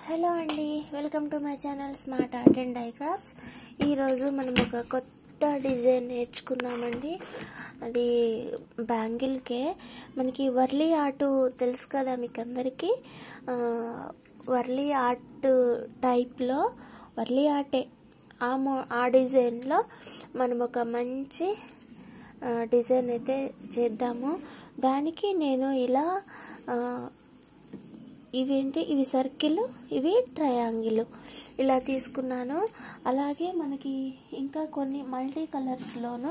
hello అండి welcome to my channel smart art and DIY crafts ఈరోజు మనం ఒక కొత్త డిజైన్ నేర్చుకుందామండి అది బ్యాంగిల్కే మనకి వర్లీ ఆర్ట్ తెలుసు కదా మీకు అందరికీ ఆ, వర్లీ ఆర్ట్ టైప్లో వర్లీ ఆర్టే ఆ మో ఆ డిజైన్లో మనం ఒక మంచి ఆ, డిజైన్ అయితే చేద్దాము దానికి నేను ఇలా ఆ, ఇవేంటి ఇవి సర్కిల్ ఇవి ట్రయాంగిల్ ఇలా తీసుకున్నాను అలాగే మనకి ఇంకా కొన్ని మల్టీ కలర్స్లోను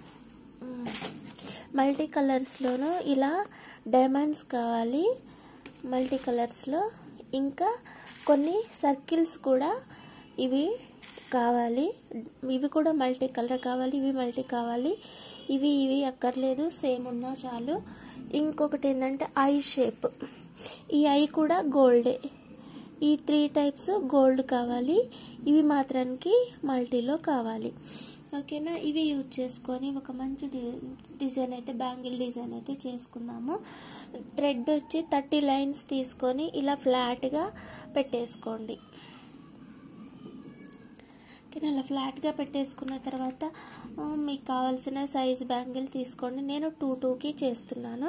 మల్టీ కలర్స్లోను ఇలా డైమండ్స్ కావాలి మల్టీ కలర్స్లో ఇంకా కొన్ని సర్కిల్స్ కూడా ఇవి కావాలి ఇవి కూడా మల్టీ కలర్ కావాలి ఇవి మల్టీ కావాలి ఇవి ఇవి అక్కర్లేదు సేమ్ ఉన్నా చాలు ఇంకొకటి ఏంటంటే ఐ షేప్ ఈ ఐ కూడా గోల్డే ఈ త్రీ టైప్స్ గోల్డ్ కావాలి ఇవి మాత్రానికి మల్టీలో కావాలి ఓకేనా ఇవి యూజ్ చేసుకొని ఒక మంచి డి- డిజైన్ అయితే బ్యాంగిల్ డిజైన్ అయితే చేసుకుందాము థ్రెడ్ వచ్చి థర్టీ లైన్స్ తీసుకొని ఇలా ఫ్లాట్గా పెట్టేసుకోండి ఓకేనా అలా ఫ్లాట్గా పెట్టేసుకున్న తర్వాత ఆ, మీకు కావాల్సిన సైజ్ బ్యాంగిల్ తీసుకోండి నేను టూ టూకి చేస్తున్నాను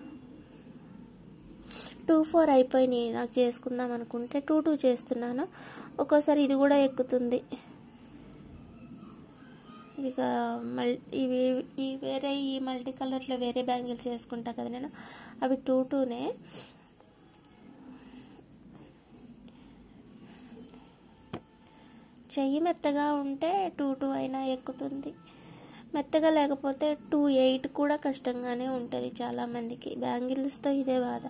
టూ ఫోర్ అయిపోయినాయి నాకు చేసుకుందాం అనుకుంటే టూ టూ చేస్తున్నాను ఒక్కోసారి ఇది కూడా ఎక్కుతుంది ఇక మల్ ఇవి ఈ వేరే ఈ మల్టీ కలర్లో వేరే బ్యాంగిల్స్ చేసుకుంటా కదా నేను అవి టూ టూనే చెయ్యి మెత్తగా ఉంటే టూ టూ అయినా ఎక్కుతుంది మెత్తగా లేకపోతే టూ ఎయిట్ కూడా కష్టంగానే ఉంటుంది చాలామందికి బ్యాంగిల్స్తో ఇదే బాధ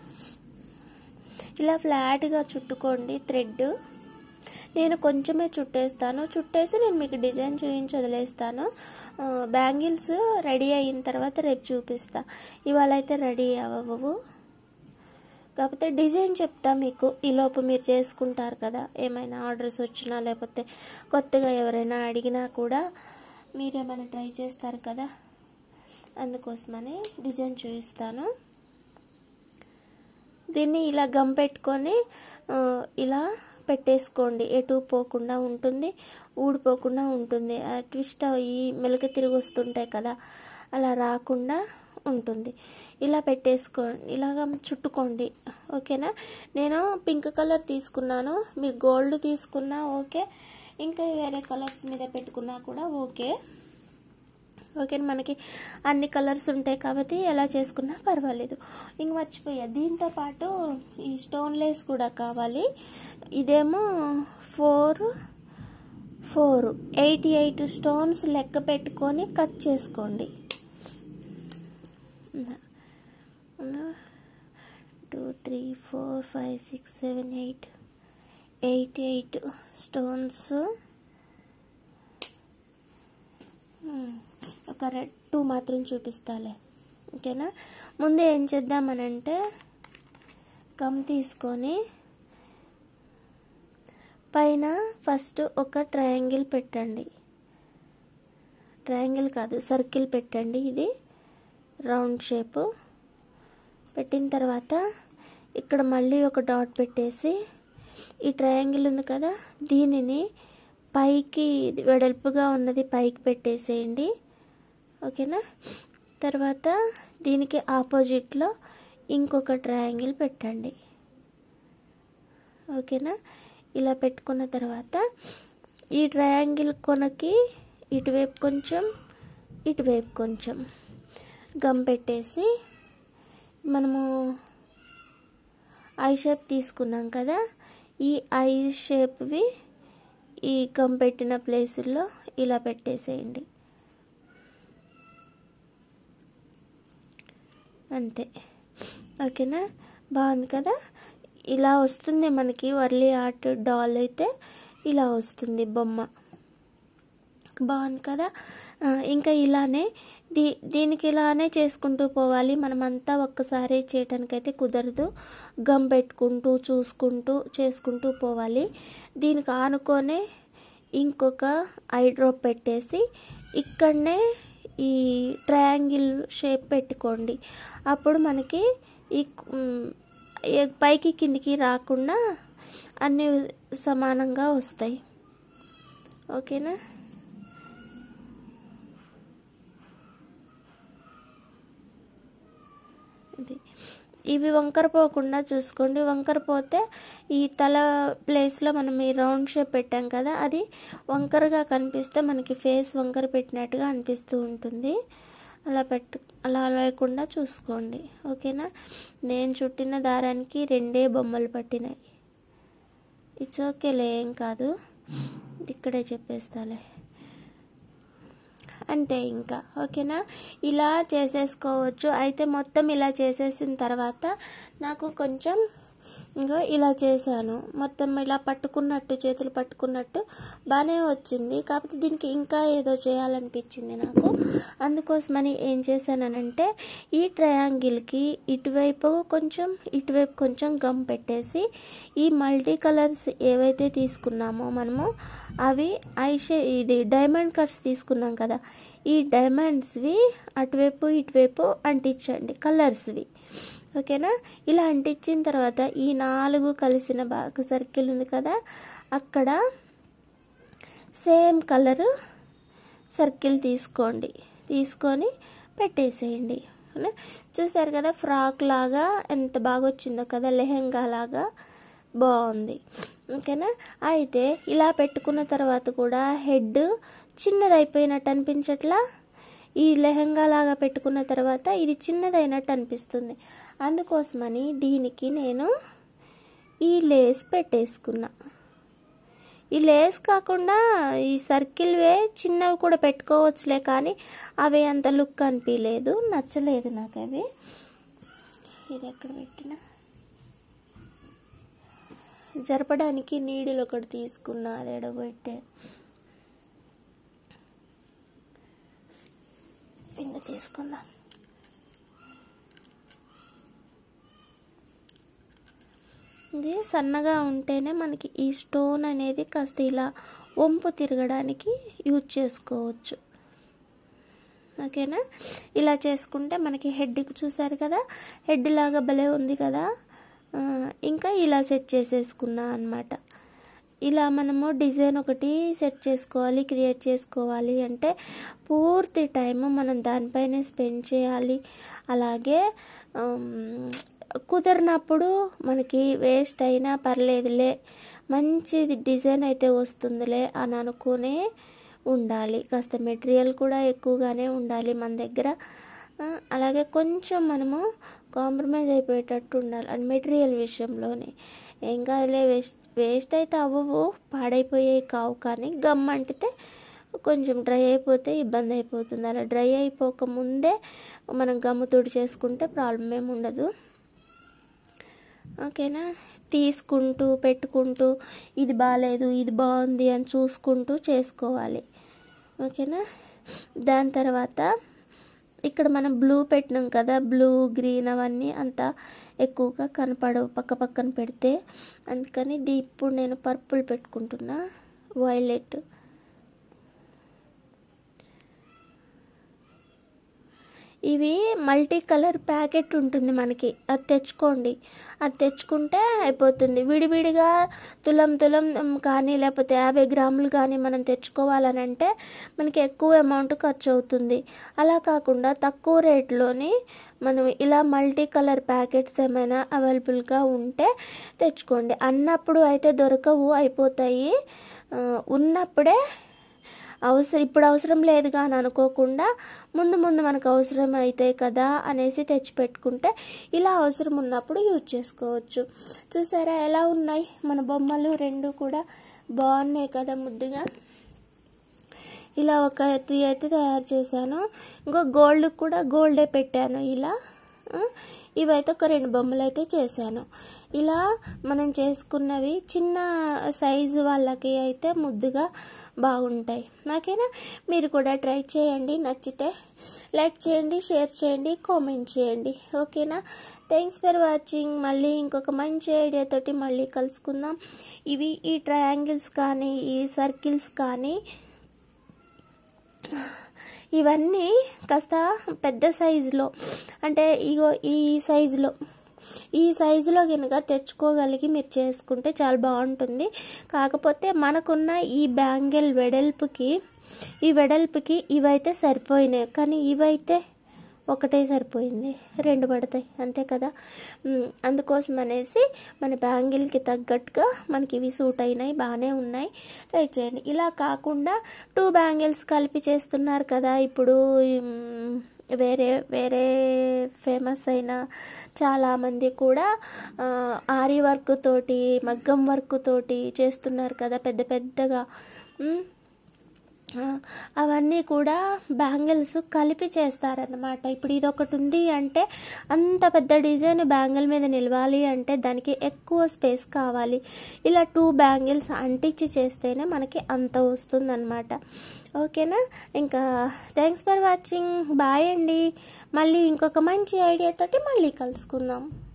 ఇలా ఫ్లాట్గా చుట్టుకోండి థ్రెడ్ నేను కొంచెమే చుట్టేస్తాను చుట్టేసి నేను మీకు డిజైన్ చూపించి వదిలేస్తాను ఆ, బ్యాంగిల్స్ రెడీ అయిన తర్వాత రేపు చూపిస్తా ఇవాళ అయితే రెడీ అవ్వవు కాకపోతే డిజైన్ చెప్తా మీకు ఈలోపు మీరు చేసుకుంటారు కదా ఏమైనా ఆర్డర్స్ వచ్చినా లేకపోతే కొత్తగా ఎవరైనా అడిగినా కూడా మీరేమైనా ట్రై చేస్తారు కదా అందుకోసమని డిజైన్ చూపిస్తాను దీన్ని ఇలా గమ్ పెట్టుకొని ఆ, ఇలా పెట్టేసుకోండి ఎటు పోకుండా ఉంటుంది ఊడిపోకుండా ఉంటుంది ఆ ట్విస్ట్ అయ్యి మెలక తిరిగి వస్తుంటాయి కదా అలా రాకుండా ఉంటుంది ఇలా పెట్టేసుకోండి ఇలాగ చుట్టుకోండి ఓకేనా నేను పింక్ కలర్ తీసుకున్నాను మీరు గోల్డ్ తీసుకున్నా ఓకే ఇంకా వేరే కలర్స్ మీద పెట్టుకున్నా కూడా ఓకే ఓకే మనకి అన్ని కలర్స్ ఉంటాయి కాబట్టి ఎలా చేసుకున్నా పర్వాలేదు ఇంక మర్చిపోయా దీంతో పాటు ఈ స్టోన్ లేస్ కూడా కావాలి ఇదేమో four four eighty eight stones లెక్క పెట్టుకొని కట్ చేసుకోండి two three four five six seven eight eight eight stones ఒక రెడ్ టూ మాత్రం చూపిస్తాలే ఓకేనా ముందు ఏం చేద్దామనంటే గమ్ తీసుకొని పైన ఫస్ట్ ఒక ట్రయాంగిల్ పెట్టండి ట్రయాంగిల్ కాదు సర్కిల్ పెట్టండి ఇది రౌండ్ షేపు పెట్టిన తర్వాత ఇక్కడ మళ్ళీ ఒక డాట్ పెట్టేసి ఈ ట్రయాంగిల్ ఉంది కదా దీనిని పైకి ఇది వెడల్పుగా ఉన్నది పైకి పెట్టేసేయండి ఓకేనా తర్వాత దీనికి ఆపోజిట్లో ఇంకొక ట్రయాంగిల్ పెట్టండి ఓకేనా ఇలా పెట్టుకున్న తర్వాత ఈ ట్రయాంగిల్ కొనకి ఇటువైపు కొంచెం ఇటువైపు కొంచెం గమ్ పెట్టేసి మనము ఐ షేప్ తీసుకున్నాం కదా ఈ ఐ షేప్వి ఈ గమ్ పెట్టిన ప్లేసుల్లో ఇలా పెట్టేసేయండి అంతే ఓకేనా బాగుంది కదా ఇలా వస్తుంది మనకి వర్లీ ఆర్ట్ డాల్ అయితే ఇలా వస్తుంది బొమ్మ బాగుంది కదా ఆ, ఇంకా ఇలానే దీ దీనికి ఇలానే చేసుకుంటూ పోవాలి మనమంతా ఒక్కసారి చేయటానికైతే కుదరదు గమ్ పెట్టుకుంటూ చూసుకుంటూ చేసుకుంటూ పోవాలి దీనికి ఆనుకొనే ఇంకొక ఐ డ్రాప్ పెట్టేసి ఇక్కడనే ఈ ట్రయాంగిల్ షేప్ పెట్టుకోండి అప్పుడు మనకి ఈ మ్, ఏ- పైకి కిందికి రాకుండా అన్నీ సమానంగా వస్తాయి ఓకేనా ఇది ఇవి వంకర పోకుండా చూసుకోండి వంకర పోతే ఈ తల ప్లేస్లో మనం ఈ రౌండ్ షేప్ పెట్టాం కదా అది వంకరగా కనిపిస్తే మనకి ఫేస్ వంకర పెట్టినట్టుగా అనిపిస్తూ ఉంటుంది అలా పెట్టు అలా లేకుండా చూసుకోండి ఓకేనా నేను చుట్టిన దారానికి రెండే బొమ్మలు పట్టినాయి ఇట్స్ ఓకేలే ఏం కాదు ఇక్కడే చెప్పేస్తాలే అంతే ఇంకా ఓకేనా ఇలా చేసేసుకోవచ్చు అయితే మొత్తం ఇలా చేసేసిన తర్వాత నాకు కొంచెం ఇంకో ఇలా చేశాను మొత్తం ఇలా పట్టుకున్నట్టు చేతులు పట్టుకున్నట్టు బాగానే వచ్చింది కాకపోతే దీనికి ఇంకా ఏదో చేయాలనిపించింది నాకు అందుకోసమని ఏం చేశానంటే ఈ ట్రయాంగిల్కి ఇటువైపు కొంచెం ఇటువైపు కొంచెం గమ్ పెట్టేసి ఈ మల్టీ కలర్స్ ఏవైతే తీసుకున్నామో మనము అవి ఐషే ఇది డైమండ్ కట్స్ తీసుకున్నాం కదా ఈ డైమండ్స్వి అటువైపు ఇటువైపు అంటించండి కలర్స్వి ఓకేనా ఇలా అంటించిన తర్వాత ఈ నాలుగు కలిసిన బాగా సర్కిల్ ఉంది కదా అక్కడ సేమ్ కలర్ సర్కిల్ తీసుకోండి తీసుకొని పెట్టేసేయండి చూసారు కదా ఫ్రాక్ లాగా ఎంత బాగా వచ్చిందో కదా లెహెంగా లాగా బాగుంది ఓకేనా అయితే ఇలా పెట్టుకున్న తర్వాత కూడా హెడ్ చిన్నది అయిపోయినట్టు అనిపించట్లా ఈ లెహంగా లాగా పెట్టుకున్న తర్వాత ఇది చిన్నదైనట్టు అనిపిస్తుంది అందుకోసమని దీనికి నేను ఈ లేస్ పెట్టేసుకున్నా ఈ లేస్ కాకుండా ఈ సర్కిల్ వే చిన్నవి కూడా పెట్టుకోవచ్చులే కానీ అవి అంత లుక్ అనిపించలేదు నచ్చలేదు నాకు అవి ఇది ఎక్కడ పెట్టినా జరపడానికి నీడిల్ ఒకటి తీసుకున్నా అది ఎడబెట్టే పిన్న తీసుకుందాం ఇది సన్నగా ఉంటేనే మనకి ఈ స్టోన్ అనేది కాస్త ఇలా వంపు తిరగడానికి యూజ్ చేసుకోవచ్చు ఓకేనా ఇలా చేసుకుంటే మనకి హెడ్కి చూసారు కదా హెడ్ లాగా భలే ఉంది కదా ఇంకా ఇలా సెట్ చేసేసుకున్నా అనమాట ఇలా మనము డిజైన్ ఒకటి సెట్ చేసుకోవాలి క్రియేట్ చేసుకోవాలి అంటే పూర్తి టైం మనం దానిపైనే స్పెండ్ చేయాలి అలాగే కుదిరినప్పుడు మనకి వేస్ట్ అయినా పర్లేదులే మంచి డిజైన్ అయితే వస్తుందిలే అని అనుకునే ఉండాలి కాస్త మెటీరియల్ కూడా ఎక్కువగానే ఉండాలి మన దగ్గర అలాగే కొంచెం మనము కాంప్రమైజ్ అయిపోయేటట్టు ఉండాలి అండ్ మెటీరియల్ విషయంలోనే ఏం కాదులే వేస్ట్ వేస్ట్ అయితే అవ్వవు పాడైపోయేవి కావు కానీ గమ్ అంటితే కొంచెం డ్రై అయిపోతే ఇబ్బంది అయిపోతుంది అలా డ్రై అయిపోక ముందే మనం గమ్ము తుడి చేసుకుంటే ప్రాబ్లం ఏమి ఉండదు ఓకేనా తీసుకుంటూ పెట్టుకుంటూ ఇది బాగాలేదు ఇది బాగుంది అని చూసుకుంటూ చేసుకోవాలి ఓకేనా దాని తర్వాత ఇక్కడ మనం బ్లూ పెట్టినాం కదా బ్లూ గ్రీన్ అవన్నీ అంత ఎక్కువగా కనపడవు పక్క పక్కన పెడితే అందుకని ఇది ఇప్పుడు నేను పర్పుల్ పెట్టుకుంటున్నా వైలెట్ ఇవి మల్టీ కలర్ ప్యాకెట్ ఉంటుంది మనకి అది తెచ్చుకోండి అది తెచ్చుకుంటే అయిపోతుంది విడివిడిగా తులం తులం కానీ లేకపోతే యాభై గ్రాములు కానీ మనం తెచ్చుకోవాలని అంటే మనకి ఎక్కువ అమౌంట్ ఖర్చు అవుతుంది అలా కాకుండా తక్కువ రేట్లోని మనం ఇలా మల్టీ కలర్ ప్యాకెట్స్ ఏమైనా అవైలబుల్గా ఉంటే తెచ్చుకోండి అన్నప్పుడు అయితే దొరకవు అయిపోతాయి ఉన్నప్పుడే అవసరం ఇప్పుడు అవసరం లేదుగా అని అనుకోకుండా ముందు ముందు మనకు అవసరం అవుతాయి కదా అనేసి తెచ్చిపెట్టుకుంటే ఇలా అవసరం ఉన్నప్పుడు యూజ్ చేసుకోవచ్చు చూసారా ఎలా ఉన్నాయి మన బొమ్మలు రెండు కూడా బాగున్నాయి కదా ముద్దుగా ఇలా ఒక త్రీ అయితే తయారు చేశాను ఇంకో గోల్డ్ కూడా గోల్డే పెట్టాను ఇలా ఇవైతే ఒక రెండు బొమ్మలు అయితే చేశాను ఇలా మనం చేసుకున్నవి చిన్న సైజు వాళ్ళకి అయితే ముద్దుగా బాగుంటాయి ఓకేనా మీరు కూడా ట్రై చేయండి నచ్చితే లైక్ చేయండి షేర్ చేయండి కామెంట్ చేయండి ఓకేనా థ్యాంక్స్ ఫర్ వాచింగ్ మళ్ళీ ఇంకొక మంచి ఐడియాతోటి మళ్ళీ కలుసుకుందాం ఇవి ఈ ట్రయాంగిల్స్ కానీ ఈ సర్కిల్స్ కానీ ఇవన్నీ కాస్త పెద్ద సైజులో అంటే ఇగో ఈ సైజులో ఈ సైజులో కనుక తెచ్చుకోగలిగి మీరు చేసుకుంటే చాలా బాగుంటుంది కాకపోతే మనకున్న ఈ బ్యాంగిల్ వెడల్పుకి ఈ వెడల్పుకి ఇవైతే సరిపోయినాయి కానీ ఇవైతే ఒకటే సరిపోయింది రెండు పడతాయి అంతే కదా మ్, అందుకోసం అనేసి మన బ్యాంగిల్కి తగ్గట్టుగా మనకి ఇవి సూట్ అయినాయి బాగానే ఉన్నాయి ట్రై చేయండి ఇలా కాకుండా టూ బ్యాంగిల్స్ కలిపి చేస్తున్నారు కదా ఇప్పుడు మ్, వేరే వేరే ఫేమస్ అయిన చాలామంది కూడా ఆ, ఆరి వర్క్ తోటి మగ్గం వర్క్ తోటి చేస్తున్నారు కదా పెద్ద పెద్దగా మ్, ఆ, అవన్నీ కూడా బ్యాంగిల్స్ కలిపి చేస్తారన్నమాట ఇప్పుడు ఇది ఒకటి ఉంది అంటే అంత పెద్ద డిజైన్ బ్యాంగిల్ మీద నిలవాలి అంటే దానికి ఎక్కువ స్పేస్ కావాలి ఇలా టూ బ్యాంగిల్స్ అంటించి చేస్తేనే మనకి అంత వస్తుందన్నమాట ఓకేనా ఇంకా థ్యాంక్స్ ఫర్ వాచింగ్ బాయ్ అండి మళ్ళీ ఇంకొక మంచి ఐడియాతోటి మళ్ళీ కలుసుకుందాం